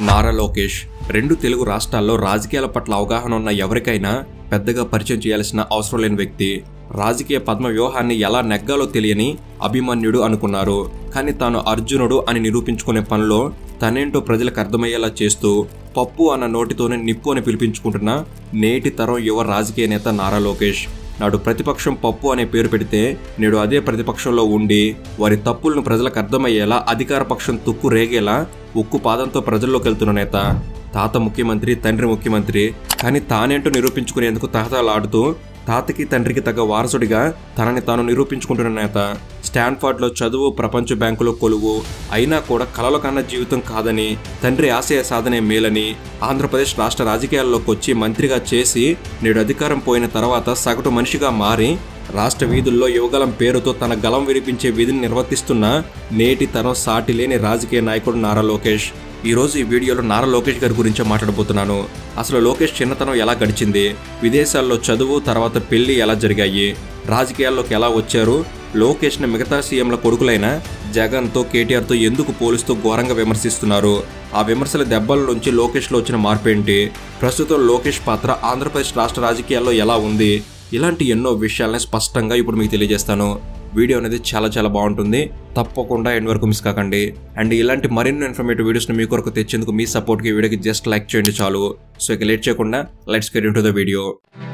నారా లోకేష్ రెండు తెలుగు రాష్ట్రాల్లో రాజకీయాల పట్ల అవగాహన ఉన్న ఎవరికైనా పెద్దగా పరిచయం చేయాల్సిన అవసరం లేని వ్యక్తి రాజకీయ పద్మ వ్యూహాన్ని ఎలా నెగ్గాలో తెలియని అభిమన్యుడు అనుకున్నారు కానీ తాను అర్జునుడు అని నిరూపించుకునే పనిలో తనేంటో ప్రజలకు అర్థమయ్యేలా చేస్తూ పప్పు అన్న నోటితోనే నిప్పు అని పిలిపించుకుంటున్న నేటి తరం యువ రాజకీయ నేత నారా లోకేష్ నాడు ప్రతిపక్షం పప్పు అనే పేరు పెడితే నేడు అదే ప్రతిపక్షంలో ఉండి వారి తప్పులను ప్రజలకు అర్థమయ్యేలా అధికార పక్షం తుక్కు రేగేలా ఉక్కు పాదంతో ప్రజల్లోకి వెళ్తున్న నేత తాత ముఖ్యమంత్రి తండ్రి ముఖ్యమంత్రి కానీ తానేంటో నిరూపించుకునేందుకు తహతలాడుతూ తాతకి తండ్రికి తగ్గ వారసుడిగా తనని తాను నిరూపించుకుంటున్న నేత స్టాన్ఫర్డ్లో చదువు ప్రపంచ బ్యాంకులో కొలువు అయినా కూడా కలల కన్న జీవితం కాదని తండ్రి ఆశయ సాధనే మేలని ఆంధ్రప్రదేశ్ రాష్ట్ర రాజకీయాల్లోకి వచ్చి మంత్రిగా చేసి నేడు అధికారం పోయిన తర్వాత సగటు మనిషిగా మారి రాష్ట్ర వీధుల్లో యువగలం పేరుతో తన గలం వినిపించే విధిని నిర్వర్తిస్తున్న నేటి తరం సాటి లేని రాజకీయ నాయకుడు నారా లోకేష్ ఈ రోజు ఈ వీడియోలో నారా లోకేష్ గారి గురించి మాట్లాడబోతున్నాను అసలు లోకేష్ చిన్నతనం ఎలా గడిచింది విదేశాల్లో చదువు తర్వాత పెళ్లి ఎలా జరిగాయి రాజకీయాల్లోకి ఎలా వచ్చారు లోకేష్ని మిగతా సీఎంల కొడుకులైన జగన్తో కేటీఆర్తో ఎందుకు పోలుస్తూ ఘోరంగా విమర్శిస్తున్నారు ఆ విమర్శల దెబ్బల నుంచి లోకేష్లో వచ్చిన మార్పు ఏంటి ప్రస్తుతం లోకేష్ పాత్ర ఆంధ్రప్రదేశ్ రాష్ట్ర రాజకీయాల్లో ఎలా ఉంది ఇలాంటి ఎన్నో విషయాలని స్పష్టంగా ఇప్పుడు మీకు తెలియజేస్తాను వీడియో అనేది చాలా చాలా బాగుంటుంది తప్పకుండా ఎండ్ వరకు మిస్ కాకండి అండ్ ఇలాంటి మరిన్ని ఇన్ఫర్మేటివ్ వీడియోస్ని మీ కొరకు తెచ్చేందుకు మీ సపోర్ట్కి ఈ వీడియోకి జస్ట్ లైక్ చేయండి చాలు సో ఇక లేట్ చేయకుండా let's get into the video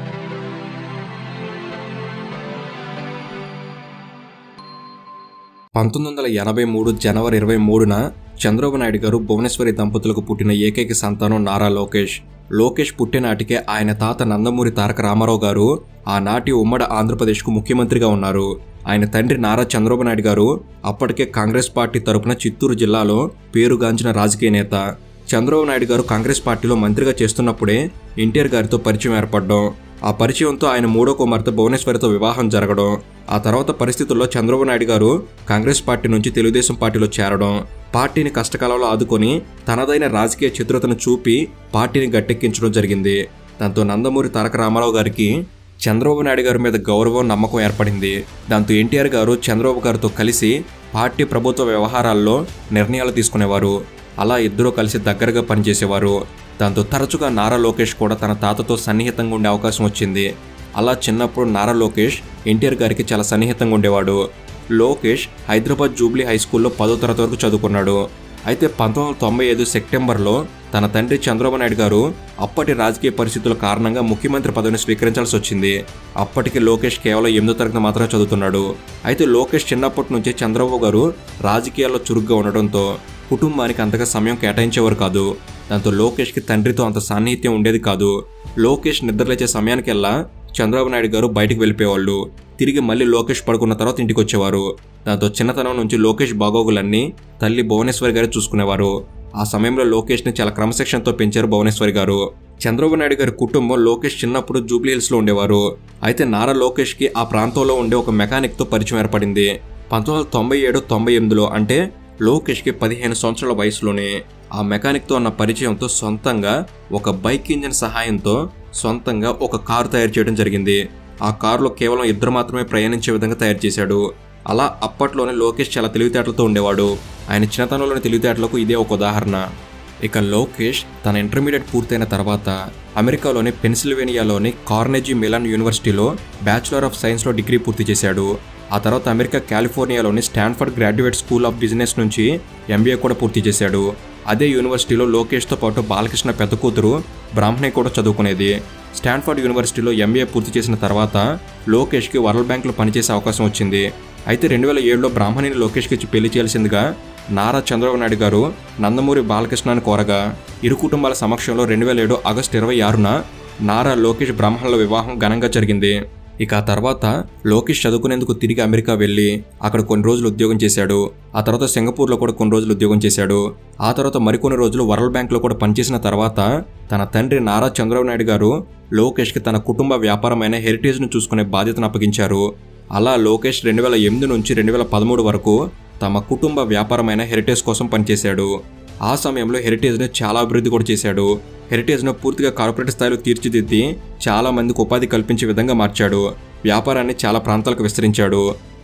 పంతొమ్మిది వందల ఎనభై మూడు జనవరి ఇరవై మూడున చంద్రబాబు నాయుడు గారు భువనేశ్వరి దంపతులకు పుట్టిన ఏకైక సంతానం నారా లోకేష్ లోకేష్ పుట్టినాటికే ఆయన తాత నందమూరి తారక రామారావు గారు ఆనాటి ఉమ్మడి ఆంధ్రప్రదేశ్కు ముఖ్యమంత్రిగా ఉన్నారు ఆయన తండ్రి నారా చంద్రబాబు నాయుడు గారు అప్పటికే కాంగ్రెస్ పార్టీ తరపున చిత్తూరు జిల్లాలో పేరుగాంచిన రాజకీయ నేత చంద్రబాబు నాయుడు గారు కాంగ్రెస్ పార్టీలో మంత్రిగా చేస్తున్నప్పుడే ఎన్టీఆర్ గారితో పరిచయం ఏర్పడడం ఆ పరిచయంతో ఆయన మూడో కుమార్తె భువనేశ్వరితో వివాహం జరగడం ఆ తర్వాత పరిస్థితుల్లో చంద్రబాబు నాయుడు గారు కాంగ్రెస్ పార్టీ నుంచి తెలుగుదేశం పార్టీలో చేరడం పార్టీని కష్టకాలంలో ఆదుకొని తనదైన రాజకీయ చిత్రతను చూపి పార్టీని గట్టెక్కించడం జరిగింది దాంతో నందమూరి తారక రామారావు గారికి చంద్రబాబు నాయుడు గారి మీద గౌరవం నమ్మకం ఏర్పడింది దాంతో ఎన్టీఆర్ గారు చంద్రబాబు గారితో కలిసి పార్టీ ప్రభుత్వ వ్యవహారాల్లో నిర్ణయాలు తీసుకునేవారు అలా ఇద్దరూ కలిసి దగ్గరగా పనిచేసేవారు దాంతో తరచుగా నారా లోకేష్ కూడా తన తాతతో సన్నిహితంగా ఉండే అవకాశం వచ్చింది అలా చిన్నప్పుడు నారా లోకేష్ ఎన్టీఆర్ గారికి చాలా సన్నిహితంగా ఉండేవాడు లోకేష్ హైదరాబాద్ జూబ్లీ హై స్కూల్లో పదో తరగతి వరకు చదువుకున్నాడు అయితే పంతొమ్మిది వందల తొంభై ఐదు సెప్టెంబర్లో తన తండ్రి చంద్రబాబు నాయుడు గారు అప్పటి రాజకీయ పరిస్థితుల కారణంగా ముఖ్యమంత్రి పదవిని స్వీకరించాల్సి వచ్చింది అప్పటికి లోకేష్ కేవలం ఎనిమిదో తరగతి మాత్రమే చదువుతున్నాడు అయితే లోకేష్ చిన్నప్పటి నుంచే చంద్రబాబు గారు రాజకీయాల్లో చురుగ్గా ఉండడంతో కుటుంబానికి అంతగా సమయం కేటాయించేవారు కాదు దాంతో లోకేష్కి తండ్రితో అంత సాన్నిహిత్యం ఉండేది కాదు లోకేష్ నిద్రలేచే సమయానికెల్లా చంద్రబాబు నాయుడు గారు బయటికి వెళ్ళిపోయేవాళ్ళు తిరిగి మళ్ళీ లోకేష్ పడుకున్న తర్వాత ఇంటికి వచ్చేవారు దాంతో చిన్నతనం నుంచి లోకేష్ బాగోగులన్నీ తల్లి భువనేశ్వరి గారు చూసుకునేవారు ఆ సమయంలో లోకేష్ని చాలా క్రమశిక్షణతో పెంచారు భువనేశ్వరి గారు చంద్రబాబు నాయుడు గారి కుటుంబం లోకేష్ చిన్నప్పుడు జూబ్లీ హిల్స్లో ఉండేవారు అయితే నారా లోకేష్కి ఆ ప్రాంతంలో ఉండే ఒక మెకానిక్తో పరిచయం ఏర్పడింది పంతొమ్మిది వందల తొంభై ఏడు తొంభై ఎనిమిదిలో అంటే లోకేష్కి పదిహేను సంవత్సరాల వయసులోనే ఆ మెకానిక్తో ఉన్న పరిచయంతో సొంతంగా ఒక బైక్ ఇంజిన్ సహాయంతో సొంతంగా ఒక కారు తయారు చేయడం జరిగింది ఆ కారులో కేవలం ఇద్దరు మాత్రమే ప్రయాణించే విధంగా తయారు చేశాడు అలా అప్పట్లోనే లోకేష్ చాలా తెలివితేటలతో ఉండేవాడు ఆయన చిన్నతనంలోని తెలివితేటలకు ఇదే ఒక ఉదాహరణ ఇక లోకేష్ తన ఇంటర్మీడియట్ పూర్తయిన తర్వాత అమెరికాలోని పెన్సిల్వేనియాలోని కార్నెజీ మిలాన్ యూనివర్సిటీలో బ్యాచులర్ ఆఫ్ సైన్స్లో డిగ్రీ పూర్తి చేశాడు ఆ తర్వాత అమెరికా కాలిఫోర్నియాలోని Stanford graduate school of business నుంచి ఎంబీఏ కూడా పూర్తి చేశాడు అదే యూనివర్సిటీలో లోకేష్తో పాటు బాలకృష్ణ పెద్ద కూతురు బ్రాహ్మణి కూడా చదువుకునేది స్టాన్ఫర్డ్ యూనివర్సిటీలో ఎంబీఏ పూర్తి చేసిన తర్వాత లోకేష్కి వరల్డ్ బ్యాంక్లో పనిచేసే అవకాశం వచ్చింది అయితే రెండు వేల ఏడులో బ్రాహ్మణిని లోకేష్కి ఇచ్చి పెళ్లి చేయాల్సిందిగా నారా చంద్రబాబు నాయుడు గారు నందమూరి బాలకృష్ణని కోరగా ఇరు కుటుంబాల సమక్షంలో రెండు వేల ఏడు ఆగస్టు ఇరవై ఆరున నారా లోకేష్ బ్రాహ్మణుల వివాహం ఘనంగా జరిగింది ఇక ఆ తర్వాత లోకేష్ చదువుకునేందుకు తిరిగి అమెరికా వెళ్ళి అక్కడ కొన్ని రోజులు ఉద్యోగం చేశాడు ఆ తర్వాత సింగపూర్లో కూడా కొన్ని రోజులు ఉద్యోగం చేశాడు ఆ తర్వాత మరికొన్ని రోజులు వరల్డ్ బ్యాంక్లో కూడా పనిచేసిన తర్వాత తన తండ్రి నారా చంద్రబాబు నాయుడు గారు లోకేష్కి తన కుటుంబ వ్యాపారమైన హెరిటేజ్ను చూసుకునే బాధ్యతను అప్పగించారు అలా లోకేష్ రెండు వేల ఎనిమిది నుంచి రెండు వేల పదమూడు వరకు తమ కుటుంబ వ్యాపారమైన హెరిటేజ్ కోసం పనిచేశాడు ఆ సమయంలో హెరిటేజ్ను చాలా అభివృద్ధి కూడా చేశాడు హెరిటేజ్ను పూర్తిగా కార్పొరేట్ స్థాయిలో తీర్చిదిద్ది చాలా మందికి ఉపాధి కల్పించే విధంగా మార్చాడు వ్యాపారాన్ని చాలా ప్రాంతాలకు విస్తరించాడు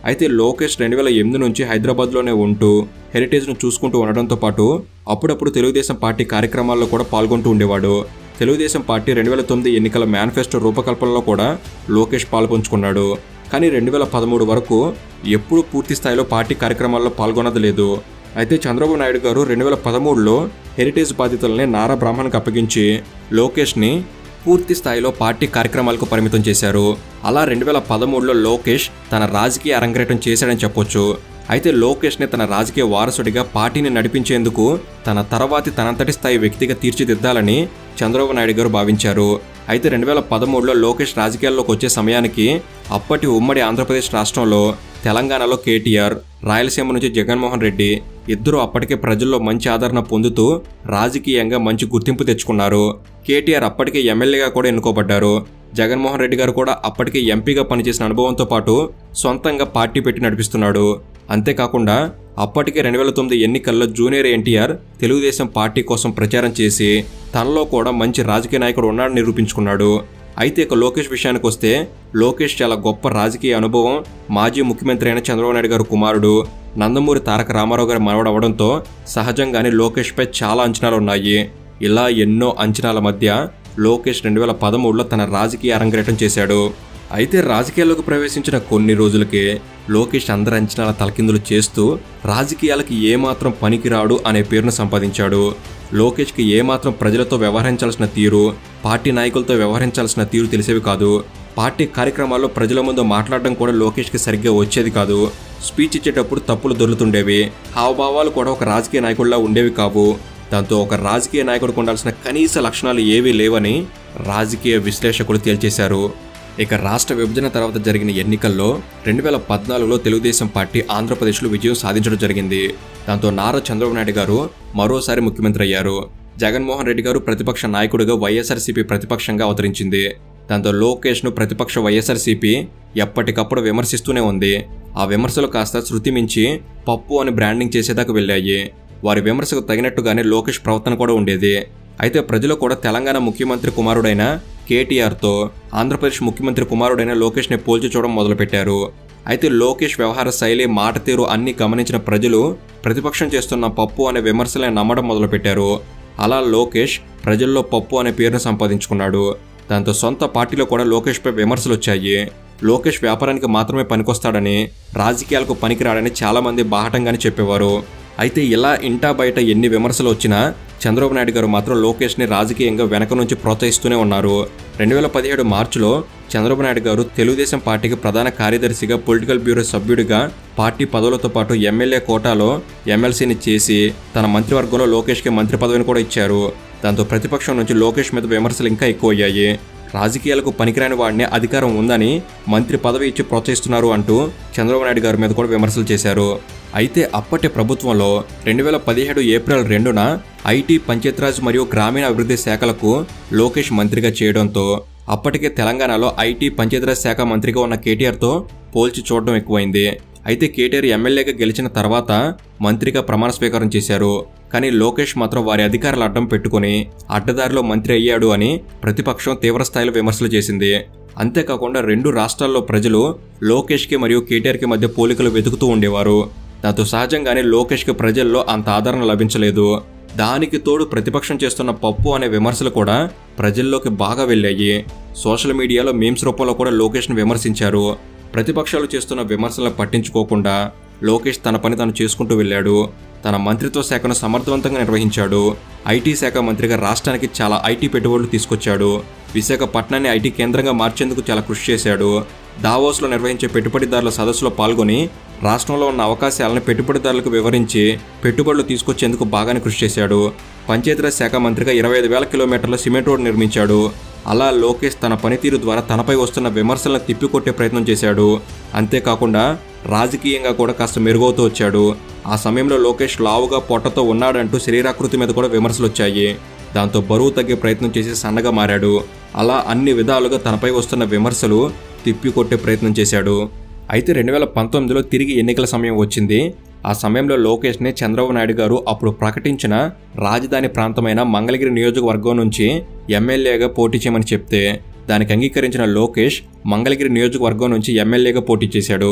అయితే లోకేష్ రెండు వేల ఎనిమిది నుంచి హైదరాబాద్లోనే ఉంటూ హెరిటేజ్ను చూసుకుంటూ ఉండడంతో పాటు అప్పుడప్పుడు తెలుగుదేశం పార్టీ కార్యక్రమాల్లో కూడా పాల్గొంటూ ఉండేవాడు తెలుగుదేశం పార్టీ రెండు వేల తొమ్మిది ఎన్నికల మేనిఫెస్టో రూపకల్పనలో కూడా లోకేష్ పాల్పంచుకున్నాడు కానీ రెండు వేల పదమూడు వరకు ఎప్పుడూ పూర్తి స్థాయిలో పార్టీ కార్యక్రమాల్లో పాల్గొనదు లేదు అయితే చంద్రబాబు నాయుడు గారు రెండు వేల పదమూడులో హెరిటేజ్ బాధితులని నారా బ్రాహ్మణ్కి అప్పగించి లోకేష్ని పూర్తి స్థాయిలో పార్టీ కార్యక్రమాలకు పరిమితం చేశారు అలా రెండు వేల పదమూడులో లోకేష్ తన రాజకీయ అరంగేటం చేశాడని చెప్పొచ్చు అయితే లోకేష్ని తన రాజకీయ వారసుడిగా పార్టీని నడిపించేందుకు తన తర్వాతి తనంతటి స్థాయి వ్యక్తిగా తీర్చిదిద్దాలని చంద్రబాబు నాయుడు గారు భావించారు అయితే రెండు వేల పదమూడులో లోకేష్ రాజకీయాల్లోకి వచ్చే సమయానికి అప్పటి ఉమ్మడి ఆంధ్రప్రదేశ్ రాష్ట్రంలో తెలంగాణలో కేటీఆర్ రాయలసీమ నుంచి జగన్మోహన్ రెడ్డి ఇద్దరు అప్పటికే ప్రజల్లో మంచి ఆదరణ పొందుతూ రాజకీయంగా మంచి గుర్తింపు తెచ్చుకున్నారు కేటీఆర్ అప్పటికే ఎమ్మెల్యేగా కూడా ఎన్నుకోబడ్డారు జగన్మోహన్ రెడ్డి గారు కూడా అప్పటికే ఎంపీగా పనిచేసిన అనుభవంతో పాటు సొంతంగా పార్టీ పెట్టి నడిపిస్తున్నాడు అంతేకాకుండా అప్పటికే రెండు వేల తొమ్మిది ఎన్నికల్లో జూనియర్ ఎన్టీఆర్ తెలుగుదేశం పార్టీ కోసం ప్రచారం చేసి తనలో కూడా మంచి రాజకీయ నాయకుడు ఉన్నాడని నిరూపించుకున్నాడు అయితే ఇక లోకేష్ విషయానికి వస్తే లోకేష్ చాలా గొప్ప రాజకీయ అనుభవం మాజీ ముఖ్యమంత్రి అయిన చంద్రబాబు నాయుడు గారు కుమారుడు నందమూరి తారక రామారావు గారి మనవడు అవడంతో సహజంగానే లోకేష్పై చాలా అంచనాలు ఉన్నాయి ఇలా ఎన్నో అంచనాల మధ్య లోకేష్ రెండు వేల పదమూడులో తన రాజకీయ అరంగేటం చేశాడు అయితే రాజకీయాల్లోకి ప్రవేశించిన కొన్ని రోజులకే లోకేష్ అందరి అంచనాల తలకిందులు చేస్తూ రాజకీయాలకి ఏమాత్రం పనికిరాడు అనే పేరును సంపాదించాడు లోకేష్కి ఏమాత్రం ప్రజలతో వ్యవహరించాల్సిన తీరు పార్టీ నాయకులతో వ్యవహరించాల్సిన తీరు తెలిసేవి కాదు పార్టీ కార్యక్రమాల్లో ప్రజల ముందు మాట్లాడడం కూడా లోకేష్కి సరిగ్గా వచ్చేది కాదు స్పీచ్ ఇచ్చేటప్పుడు తప్పులు దొరుకుతుండేవి హావభావాలు కూడా ఒక రాజకీయ నాయకుడిలా ఉండేవి కావు దాంతో ఒక రాజకీయ నాయకుడికి ఉండాల్సిన కనీస లక్షణాలు ఏవీ లేవని రాజకీయ విశ్లేషకులు తేల్చేశారు ఇక రాష్ట్ర విభజన తర్వాత జరిగిన ఎన్నికల్లో రెండు వేల పద్నాలుగులో తెలుగుదేశం పార్టీ ఆంధ్రప్రదేశ్లో విజయం సాధించడం జరిగింది దాంతో నారా చంద్రబాబు నాయుడు గారు మరోసారి ముఖ్యమంత్రి అయ్యారు జగన్మోహన్ రెడ్డి గారు ప్రతిపక్ష నాయకుడిగా వైఎస్ఆర్సీపీ ప్రతిపక్షంగా అవతరించింది దాంతో లోకేష్ను ప్రతిపక్ష వైఎస్ఆర్సీపీ ఎప్పటికప్పుడు విమర్శిస్తూనే ఉంది ఆ విమర్శలు కాస్త శృతి మించి పప్పు అని బ్రాండింగ్ చేసేదాకా వెళ్ళాయి వారి విమర్శకు తగినట్టుగానే లోకేష్ ప్రవర్తన కూడా ఉండేది అయితే ప్రజలు కూడా తెలంగాణ ముఖ్యమంత్రి కుమారుడైన కేటీఆర్తో ఆంధ్రప్రదేశ్ ముఖ్యమంత్రి కుమారుడైన లోకేష్ని పోల్చి చూడడం మొదలుపెట్టారు అయితే లోకేష్ వ్యవహార శైలి మాట తీరు అన్ని గమనించిన ప్రజలు ప్రతిపక్షం చేస్తున్న పప్పు అనే విమర్శలను నమ్మడం మొదలుపెట్టారు అలా లోకేష్ ప్రజల్లో పప్పు అనే పేరును సంపాదించుకున్నాడు దాంతో సొంత పార్టీలో కూడా లోకేష్పై విమర్శలు వచ్చాయి లోకేష్ వ్యాపారానికి మాత్రమే పనికొస్తాడని రాజకీయాలకు పనికిరాడని చాలామంది బాహటంగానే చెప్పేవారు అయితే ఇలా ఇంటా బయట ఎన్ని విమర్శలు వచ్చినా చంద్రబాబు నాయుడు గారు మాత్రం లోకేష్ని రాజకీయంగా వెనక నుంచి ప్రోత్సహిస్తూనే ఉన్నారు రెండు వేల పదిహేడు మార్చిలో చంద్రబాబు నాయుడు గారు తెలుగుదేశం పార్టీకి ప్రధాన కార్యదర్శిగా పొలిటికల్ బ్యూరో సభ్యుడిగా పార్టీ పదవులతో పాటు ఎమ్మెల్యే కోటాలో ఎమ్మెల్సీని చేసి తన మంత్రివర్గంలో లోకేష్కి మంత్రి పదవిని కూడా ఇచ్చారు దాంతో ప్రతిపక్షం నుంచి లోకేష్ మీద విమర్శలు ఇంకా ఎక్కువయ్యాయి రాజకీయాలకు పనికిరాని వాడిని అధికారం ఉందని మంత్రి పదవి ఇచ్చి ప్రోత్సహిస్తున్నారు అంటూ చంద్రబాబు నాయుడు గారి మీద కూడా విమర్శలు చేశారు అయితే అప్పటి ప్రభుత్వంలో రెండు వేల పదిహేడు ఏప్రిల్ రెండున ఐటీ పంచాయతీరాజ్ మరియు గ్రామీణ అభివృద్ధి శాఖలకు లోకేష్ మంత్రిగా చేయడంతో అప్పటికే తెలంగాణలో ఐటీ పంచాయతీరాజ్ శాఖ మంత్రిగా ఉన్న కేటీఆర్తో పోల్చి చూడడం ఎక్కువైంది అయితే కేటీఆర్ ఎమ్మెల్యేగా గెలిచిన తర్వాత మంత్రిగా ప్రమాణ స్వీకారం చేశారు కానీ లోకేష్ మాత్రం వారి అధికారాలు అడ్డం పెట్టుకుని అడ్డదారిలో మంత్రి అయ్యాడు అని ప్రతిపక్షం తీవ్రస్థాయిలో విమర్శలు చేసింది అంతేకాకుండా రెండు రాష్ట్రాల్లో ప్రజలు లోకేష్కి మరియు కేటీఆర్కి మధ్య పోలికలు వెతుకుతూ ఉండేవారు దాంతో సహజంగానే లోకేష్కి ప్రజల్లో అంత ఆదరణ లభించలేదు దానికి తోడు ప్రతిపక్షం చేస్తున్న పప్పు అనే విమర్శలు కూడా ప్రజల్లోకి బాగా వెళ్ళాయి సోషల్ మీడియాలో మీమ్స్ రూపంలో కూడా లోకేష్ను విమర్శించారు ప్రతిపక్షాలు చేస్తున్న విమర్శలను పట్టించుకోకుండా లోకేష్ తన పని తాను చేసుకుంటూ వెళ్ళాడు తన మంత్రిత్వ శాఖను సమర్థవంతంగా నిర్వహించాడు ఐటీ శాఖ మంత్రిగా రాష్ట్రానికి చాలా ఐటీ పెట్టుబడులు తీసుకొచ్చాడు విశాఖపట్నాన్ని ఐటీ కేంద్రంగా మార్చేందుకు చాలా కృషి చేశాడు దావోస్లో నిర్వహించే పెట్టుబడిదారుల సదస్సులో పాల్గొని రాష్ట్రంలో ఉన్న అవకాశాలను పెట్టుబడిదారులకు వివరించి పెట్టుబడులు తీసుకొచ్చేందుకు బాగానే కృషి చేశాడు పంచాయతీరాజ్ శాఖ మంత్రిగా ఇరవై ఐదు వేల కిలోమీటర్ల సిమెంట్ రోడ్ నిర్మించాడు అలా లోకేష్ తన పనితీరు ద్వారా తనపై వస్తున్న విమర్శలను తిప్పికొట్టే ప్రయత్నం చేశాడు అంతేకాకుండా రాజకీయంగా కూడా కాస్త మెరుగవుతూ వచ్చాడు ఆ సమయంలో లోకేష్ లావుగా పొట్టతో ఉన్నాడంటూ శరీరాకృతి మీద కూడా విమర్శలు వచ్చాయి దాంతో బరువు తగ్గే ప్రయత్నం చేసి సన్నగా మారాడు అలా అన్ని విధాలుగా తనపై వస్తున్న విమర్శలు తిప్పికొట్టే ప్రయత్నం చేశాడు అయితే రెండు వేల పంతొమ్మిదిలో తిరిగి ఎన్నికల సమయం వచ్చింది ఆ సమయంలో లోకేష్ని చంద్రబాబు నాయుడు గారు అప్పుడు ప్రకటించిన రాజధాని ప్రాంతమైన మంగళగిరి నియోజకవర్గం నుంచి ఎమ్మెల్యేగా పోటీ చేయమని చెప్తే దానికి అంగీకరించిన లోకేష్ మంగళగిరి నియోజకవర్గం నుంచి ఎమ్మెల్యేగా పోటీ చేశాడు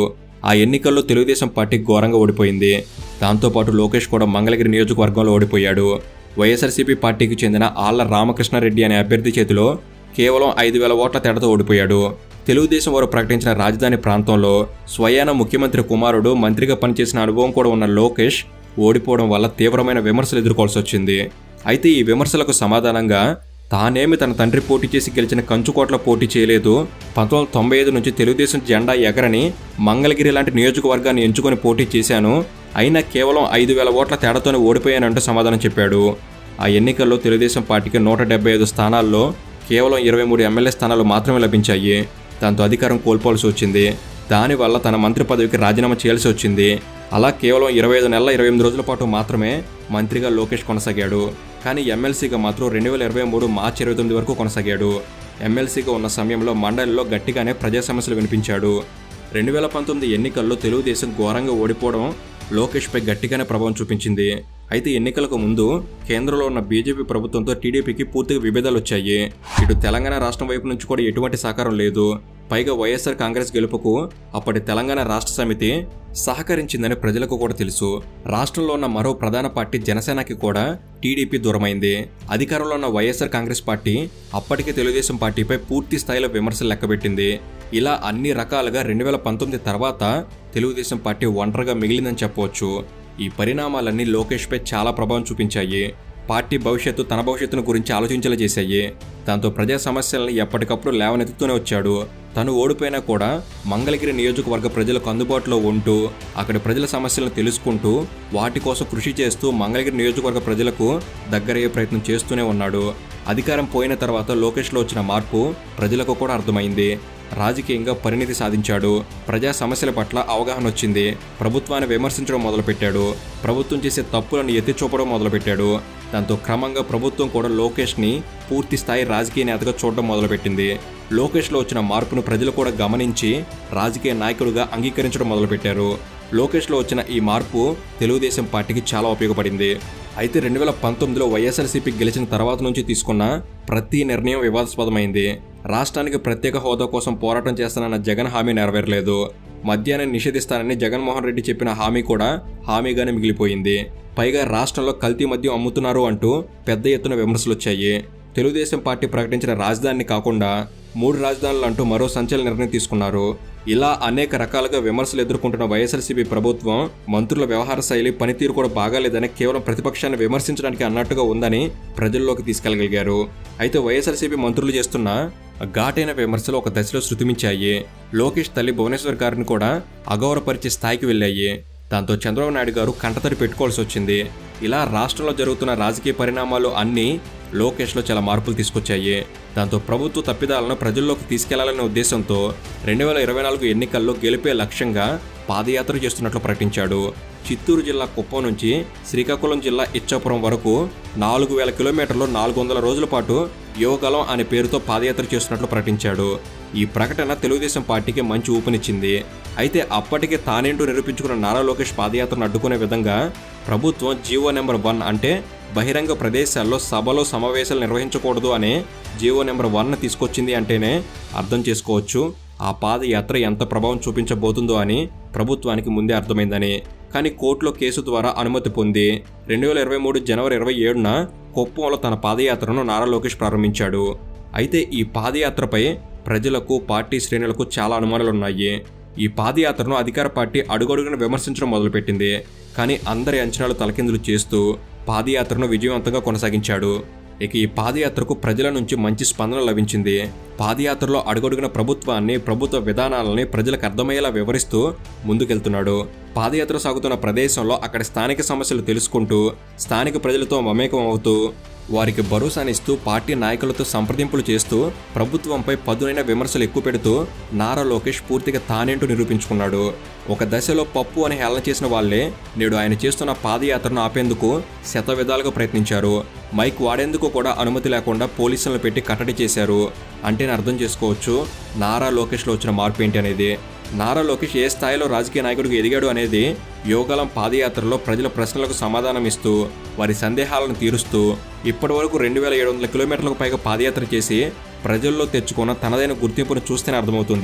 ఆ ఎన్నికల్లో తెలుగుదేశం పార్టీ ఘోరంగా ఓడిపోయింది దాంతోపాటు లోకేష్ కూడా మంగళగిరి నియోజకవర్గంలో ఓడిపోయాడు వైఎస్ఆర్సీపీ పార్టీకి చెందిన ఆళ్ల రామకృష్ణారెడ్డి అనే అభ్యర్థి చేతిలో కేవలం ఐదు వేల ఓట్ల తేడాతో ఓడిపోయాడు తెలుగుదేశం వారు ప్రకటించిన రాజధాని ప్రాంతంలో స్వయాన ముఖ్యమంత్రి కుమారుడు మంత్రిగా పనిచేసిన అనుభవం కూడా ఉన్న లోకేష్ ఓడిపోవడం వల్ల తీవ్రమైన విమర్శలు ఎదుర్కోవాల్సి వచ్చింది అయితే ఈ విమర్శలకు సమాధానంగా తానేమి తన తండ్రి పోటీ చేసి గెలిచిన కంచుకోట్ల పోటీ చేయలేదు పంతొమ్మిది వందల తొంభై ఐదు నుంచి తెలుగుదేశం జెండా ఎగరని మంగళగిరి లాంటి నియోజకవర్గాన్ని ఎంచుకొని పోటీ చేశాను అయినా కేవలం ఐదు వేల ఓట్ల తేడాతోనే ఓడిపోయానంటూ సమాధానం చెప్పాడు ఆ ఎన్నికల్లో తెలుగుదేశం పార్టీకి నూట డెబ్బై ఐదు స్థానాల్లో కేవలం ఇరవై మూడు ఎమ్మెల్యే స్థానాలు మాత్రమే లభించాయి దాంతో అధికారం కోల్పోవాల్సి వచ్చింది దానివల్ల తన మంత్రి పదవికి రాజీనామా చేయాల్సి వచ్చింది అలా కేవలం ఇరవై ఐదు నెలల ఇరవై ఎనిమిది రోజుల పాటు మాత్రమే మంత్రిగా లోకేష్ కొనసాగాడు కానీ ఎమ్మెల్సీగా మాత్రం రెండు వేల ఇరవై మూడు మార్చి ఇరవై తొమ్మిది వరకు కొనసాగాడు ఎమ్మెల్సీగా ఉన్న సమయంలో మండలిలో గట్టిగానే ప్రజా సమస్యలు వినిపించాడు రెండు వేల పంతొమ్మిది ఎన్నికల్లో తెలుగుదేశం ఘోరంగా ఓడిపోవడం లోకేష్పై గట్టిగానే ప్రభావం చూపించింది అయితే ఎన్నికలకు ముందు కేంద్రంలో ఉన్న బీజేపీ ప్రభుత్వంతో టీడీపీకి పూర్తిగా విభేదాలు వచ్చాయి ఇటు తెలంగాణ రాష్ట్రం వైపు నుంచి కూడా ఎటువంటి సహకారం లేదు పైగా వైఎస్ఆర్ కాంగ్రెస్ గెలుపుకు అప్పటి తెలంగాణ రాష్ట్ర సమితి సహకరించిందని ప్రజలకు కూడా తెలుసు రాష్ట్రంలో ఉన్న మరో ప్రధాన పార్టీ జనసేనకి కూడా టీడీపీ దూరమైంది అధికారంలో ఉన్న వైఎస్ఆర్ కాంగ్రెస్ పార్టీ అప్పటికే తెలుగుదేశం పార్టీపై పూర్తి స్థాయిలో విమర్శలు లెక్కబెట్టింది ఇలా అన్ని రకాలుగా రెండు వేల పంతొమ్మిది తర్వాత తెలుగుదేశం పార్టీ ఒంటరిగా మిగిలిందని చెప్పవచ్చు ఈ పరిణామాలన్నీ లోకేష్పై చాలా ప్రభావం చూపించాయి పార్టీ భవిష్యత్తు తన భవిష్యత్తును గురించి ఆలోచించేలా చేశాయి దాంతో ప్రజా సమస్యలను ఎప్పటికప్పుడు లేవనెత్తుతూనే వచ్చాడు తను ఓడిపోయినా కూడా మంగళగిరి నియోజకవర్గ ప్రజలకు అందుబాటులో ఉంటూ అక్కడి ప్రజల సమస్యలను తెలుసుకుంటూ వాటి కోసం కృషి చేస్తూ మంగళగిరి నియోజకవర్గ ప్రజలకు దగ్గరయ్యే ప్రయత్నం చేస్తూనే ఉన్నాడు అధికారం పోయిన తర్వాత లోకేష్లో వచ్చిన మార్పు ప్రజలకు కూడా అర్థమైంది రాజకీయంగా పరిణితి సాధించాడు ప్రజా సమస్యల పట్ల అవగాహన వచ్చింది ప్రభుత్వాన్ని విమర్శించడం మొదలుపెట్టాడు ప్రభుత్వం చేసే తప్పులను ఎత్తి చూపడం మొదలుపెట్టాడు దాంతో క్రమంగా ప్రభుత్వం కూడా లోకేష్ని పూర్తి స్థాయి రాజకీయ నేతగా చూడడం మొదలుపెట్టింది లోకేష్లో వచ్చిన మార్పును ప్రజలు కూడా గమనించి రాజకీయ నాయకుడిగా అంగీకరించడం మొదలుపెట్టారు లోకేష్లో వచ్చిన ఈ మార్పు తెలుగుదేశం పార్టీకి చాలా ఉపయోగపడింది అయితే రెండు వేల పంతొమ్మిదిలో వైఎస్ఆర్సీపీ గెలిచిన తర్వాత నుంచి తీసుకున్న ప్రతి నిర్ణయం వివాదాస్పదమైంది రాష్ట్రానికి ప్రత్యేక హోదా కోసం పోరాటం చేస్తానన్న జగన్ హామీ నెరవేరలేదు మద్యాన్ని నిషేధిస్తానని జగన్మోహన్ రెడ్డి చెప్పిన హామీ కూడా హామీగానే మిగిలిపోయింది పైగా రాష్ట్రంలో కల్తీ మద్యం అమ్ముతున్నారు అంటూ పెద్ద ఎత్తున విమర్శలు వచ్చాయి తెలుగుదేశం పార్టీ ప్రకటించిన రాజధానిని కాకుండా మూడు రాజధానులు అంటూ మరో సంచలన నిర్ణయం తీసుకున్నారు ఇలా అనేక రకాలుగా విమర్శలు ఎదుర్కొంటున్న వైఎస్ఆర్సీపీ ప్రభుత్వం మంత్రుల వ్యవహార శైలి పనితీరు కూడా బాగాలేదని కేవలం ప్రతిపక్షాన్ని విమర్శించడానికి అన్నట్టుగా ఉందని ప్రజల్లోకి తీసుకెళ్లగలిగారు అయితే వైఎస్ఆర్సీపీ మంత్రులు చేస్తున్న ఘాటైన విమర్శలు ఒక దశలో శృతిమించాయి లోకేష్ తల్లి భువనేశ్వర్ గారిని కూడా అగౌరవపరిచే స్థాయికి వెళ్ళాయి దాంతో చంద్రబాబు నాయుడు గారు కంటతడి పెట్టుకోవాల్సి వచ్చింది ఇలా రాష్ట్రంలో జరుగుతున్న రాజకీయ పరిణామాలు అన్నీ లోకేష్లో చాలా మార్పులు తీసుకొచ్చాయి దాంతో ప్రభుత్వ తప్పిదాలను ప్రజల్లోకి తీసుకెళ్లాలనే ఉద్దేశంతో రెండు వేల ఇరవై నాలుగు ఎన్నికల్లో గెలిపే లక్ష్యంగా పాదయాత్ర చేస్తున్నట్లు ప్రకటించాడు చిత్తూరు జిల్లా కుప్పం నుంచి శ్రీకాకుళం జిల్లా ఇచ్చాపురం వరకు నాలుగు వేల కిలోమీటర్లు నాలుగు వందల రోజుల పాటు యోగలం అనే పేరుతో పాదయాత్ర చేస్తున్నట్లు ప్రకటించాడు ఈ ప్రకటన తెలుగుదేశం పార్టీకి మంచి ఊపునిచ్చింది అయితే అప్పటికే తానేంటూ నిరూపించుకున్న నారా లోకేష్ పాదయాత్రను అడ్డుకునే విధంగా ప్రభుత్వం జీవో నెంబర్ వన్ అంటే బహిరంగ ప్రదేశాల్లో సభలో సమావేశాలు నిర్వహించకూడదు అనే జీవో నెంబర్ వన్ తీసుకొచ్చింది అంటేనే అర్థం చేసుకోవచ్చు ఆ పాదయాత్ర ఎంత ప్రభావం చూపించబోతుందో అని ప్రభుత్వానికి ముందే అర్థమైందని కానీ కోర్టులో కేసు ద్వారా అనుమతి పొంది రెండు వేల ఇరవై మూడు జనవరి ఇరవై ఏడున కుప్పంలో తన పాదయాత్రను నారా లోకేష్ ప్రారంభించాడు అయితే ఈ పాదయాత్రపై ప్రజలకు పార్టీ శ్రేణులకు చాలా అనుమానాలున్నాయి ఈ పాదయాత్రను అధికార పార్టీ అడుగడుగున విమర్శించడం మొదలుపెట్టింది కానీ అందరి అంచనాలు తలకిందులు చేస్తూ పాదయాత్రను విజయవంతంగా కొనసాగించాడు ఇక ఈ పాదయాత్రకు ప్రజల నుంచి మంచి స్పందన లభించింది పాదయాత్రలో అడుగడుగున ప్రభుత్వాన్ని ప్రభుత్వ విధానాలని ప్రజలకు అర్థమయ్యేలా వివరిస్తూ ముందుకెళ్తున్నాడు పాదయాత్ర సాగుతున్న ప్రదేశంలో అక్కడ స్థానిక సమస్యలు తెలుసుకుంటూ స్థానిక ప్రజలతో మమేకం అవుతూ వారికి భరోసానిస్తూ పార్టీ నాయకులతో సంప్రదింపులు చేస్తూ ప్రభుత్వంపై పదునైన విమర్శలు ఎక్కువ పెడుతూ నారా లోకేష్ పూర్తిగా తానేంటూ నిరూపించుకున్నాడు ఒక దశలో పప్పు అని హేళన చేసిన వాళ్లే నేడు ఆయన చేస్తున్న పాదయాత్రను ఆపేందుకు శత విధాలుగా ప్రయత్నించారు మైక్ వాడేందుకు కూడా అనుమతి లేకుండా పోలీసులను పెట్టి కట్టడి చేశారు అంటేనే అర్థం చేసుకోవచ్చు నారా లోకేష్లో వచ్చిన మార్పు ఏంటి అనేది నారా లోకేష్ ఏ స్థాయిలో రాజకీయ నాయకుడిగా ఎదిగాడు అనేది యోగలం పాదయాత్రలో ప్రజల ప్రశ్నలకు సమాధానం ఇస్తూ వారి సందేహాలను తీరుస్తూ ఇప్పటివరకు రెండు వేల ఏడు వందల కిలోమీటర్లకు పైగా పాదయాత్ర చేసి ప్రజల్లో తెచ్చుకున్న తనదైన గుర్తింపును చూస్తేనే అర్థమవుతుంది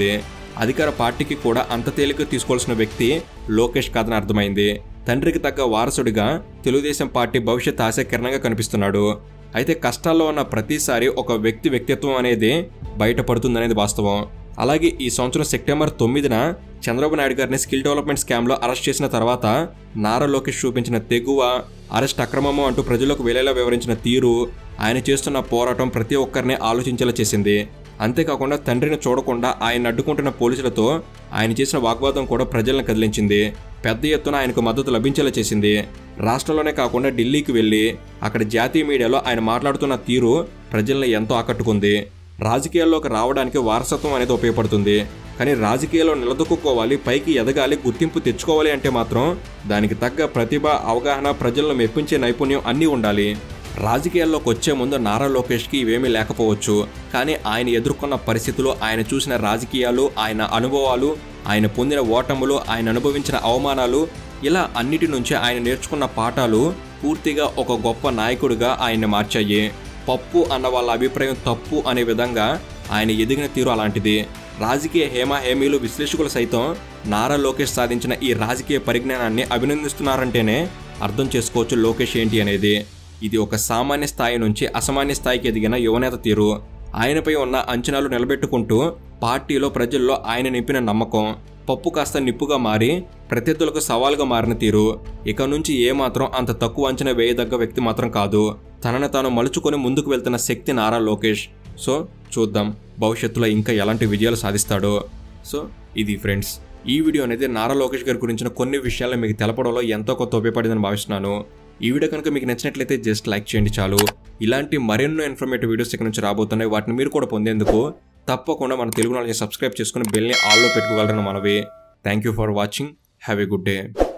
అధికార పార్టీకి కూడా అంత తేలిక తీసుకోవాల్సిన వ్యక్తి లోకేష్ కాదని అర్థమైంది తండ్రికి తగ్గ వారసుడిగా తెలుగుదేశం పార్టీ భవిష్యత్ ఆశాకిరణంగా కనిపిస్తున్నాడు అయితే కష్టాల్లో ఉన్న ప్రతిసారి ఒక వ్యక్తి వ్యక్తిత్వం అనేది బయటపడుతుందనేది వాస్తవం అలాగే ఈ సంవత్సరం సెప్టెంబర్ తొమ్మిదిన చంద్రబాబు నాయుడు గారిని స్కిల్ డెవలప్మెంట్ స్కామ్లో అరెస్ట్ చేసిన తర్వాత నారా లోకేష్ చూపించిన తెగువ అరెస్ట్ అక్రమము అంటూ ప్రజలకు వేలేలా వివరించిన తీరు ఆయన చేస్తున్న పోరాటం ప్రతి ఒక్కరిని ఆలోచించేలా చేసింది అంతేకాకుండా తండ్రిని చూడకుండా ఆయన అడ్డుకుంటున్న పోలీసులతో ఆయన చేసిన వాగ్వాదం కూడా ప్రజలను కదిలించింది పెద్ద ఎత్తున ఆయనకు మద్దతు లభించేలా చేసింది రాష్ట్రంలోనే కాకుండా ఢిల్లీకి వెళ్ళి అక్కడ జాతీయ మీడియాలో ఆయన మాట్లాడుతున్న తీరు ప్రజల్ని ఎంతో ఆకట్టుకుంది రాజకీయాల్లోకి రావడానికి వారసత్వం అనేది ఉపయోగపడుతుంది కానీ రాజకీయాల్లో నిలదొక్కుకోవాలి పైకి ఎదగాలి గుర్తింపు తెచ్చుకోవాలి అంటే మాత్రం దానికి తగ్గ ప్రతిభ అవగాహన ప్రజలను మెప్పించే నైపుణ్యం అన్నీ ఉండాలి రాజకీయాల్లోకి వచ్చే ముందు నారా లోకేష్కి ఇవేమీ లేకపోవచ్చు కానీ ఆయన ఎదుర్కొన్న పరిస్థితులు ఆయన చూసిన రాజకీయాలు ఆయన అనుభవాలు ఆయన పొందిన ఓటములు ఆయన అనుభవించిన అవమానాలు ఇలా అన్నిటి నుంచి ఆయన నేర్చుకున్న పాఠాలు పూర్తిగా ఒక గొప్ప నాయకుడిగా ఆయన్ని మార్చాయి పప్పు అన్న వాళ్ళ అభిప్రాయం తప్పు అనే విధంగా ఆయన ఎదిగిన తీరు అలాంటిది రాజకీయ హేమ హేమీలు విశ్లేషకులు సైతం నారా లోకేష్ సాధించిన ఈ రాజకీయ పరిజ్ఞానాన్ని అభినందిస్తున్నారంటేనే అర్థం చేసుకోవచ్చు లోకేష్ ఏంటి అనేది ఇది ఒక సామాన్య స్థాయి నుంచి అసామాన్య స్థాయికి ఎదిగిన యువనేత తీరు ఆయనపై ఉన్న అంచనాలు నిలబెట్టుకుంటూ పార్టీలో ప్రజల్లో ఆయన నింపిన నమ్మకం పప్పు కాస్త నిప్పుగా మారి ప్రత్యర్థులకు సవాల్గా మారిన తీరు ఇక నుంచి ఏమాత్రం అంత తక్కువ అంచనా వేయదగ్గ వ్యక్తి మాత్రం కాదు తనను తాను మలుచుకొని ముందుకు వెళ్తున్న శక్తి నారా లోకేష్ సో చూద్దాం భవిష్యత్తులో ఇంకా ఎలాంటి విజయాలు సాధిస్తాడో సో ఇది ఫ్రెండ్స్ ఈ వీడియో అనేది నారా లోకేష్ గారి గురించిన కొన్ని విషయాలు మీకు తెలపడంలో ఎంతో కొంత ఉపయోగపడిందని భావిస్తున్నాను ఈ వీడియో కనుక మీకు నచ్చినట్లయితే జస్ట్ లైక్ చేయండి చాలు ఇలాంటి మరెన్నో ఇన్ఫర్మేటివ్ వీడియోస్ ఇక్కడ నుంచి రాబోతున్నాయి వాటిని మీరు కూడా పొందేందుకు తప్పకుండా మన తెలుగు నాలజీ సబ్స్క్రైబ్ చేసుకుని బెల్ని ఆల్లో పెట్టుకోగలరని మనవి thank you for watching have a good day